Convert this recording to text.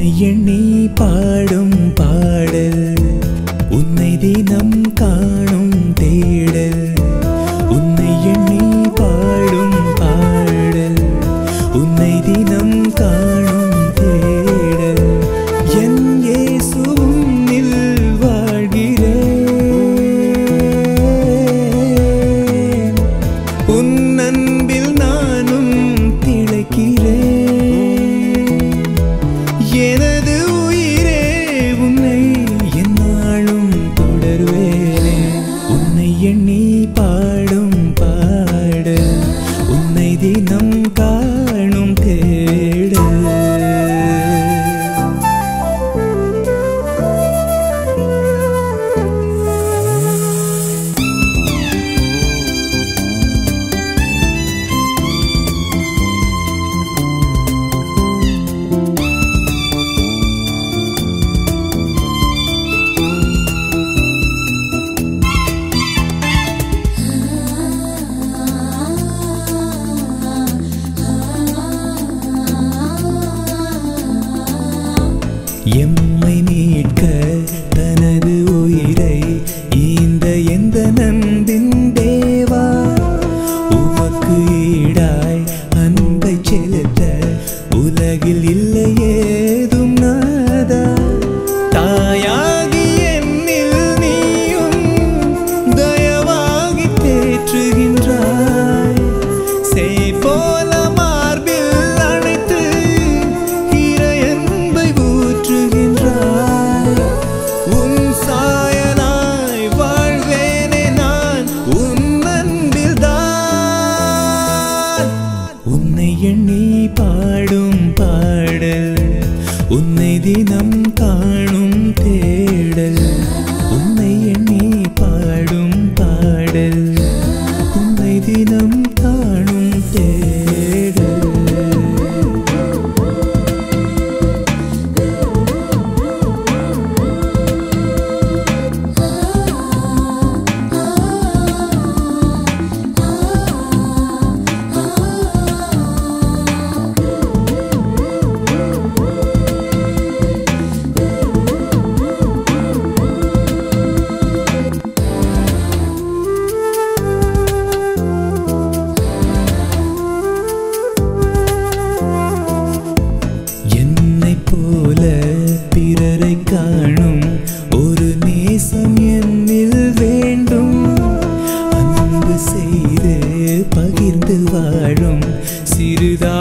உன்னை எண்ணி பாடும் பாடல் உன்னை தினம் காணும் தேடல் உன்னை எண்ணி பாடும் பாடல் உன்னை தினம் காணும் தேடல் என் இயேசு உன்னில் வாழ்கிறேன் உன் அன்பில் நானும் திளைக்கிறேன் எனது உயிரே உன்னை என்னாலும் தொடர்வேனே உன்னை எண்ணி பாடும் பாடல் உன்னை தினம் காணும் தேடல் எம்மை மீட்க தனது உயிரை ஈந்த எந்த நம்பின் தேவா உமக்கு ஈடாய் அன்பை செலுத்த உலகில் இல்லை ஏதும் நாதா தாயாகி என்னில் நீயும் தயவாகி தேற்றுகின்றாய் செய் போல மார்பில் அணைத்து இறையன்பை ஊற்றுகின்றாய் உன் சாயனாய் வாழ்வேனே நான் உன் அன்பில் தான் உன்னை எண்ணி பாடும் பாடல் உன்னை தினம் காணும் தேடல் உன்னை எண்ணி பாடும் பாடல் உன்னை தினம் காணும் தேடல் என்னைப் போல பிறரை காணும் ஒரு நேசம் என்னில் வேண்டும் அன்பு செய்து பகிர்ந்து வாழும் சிறிதான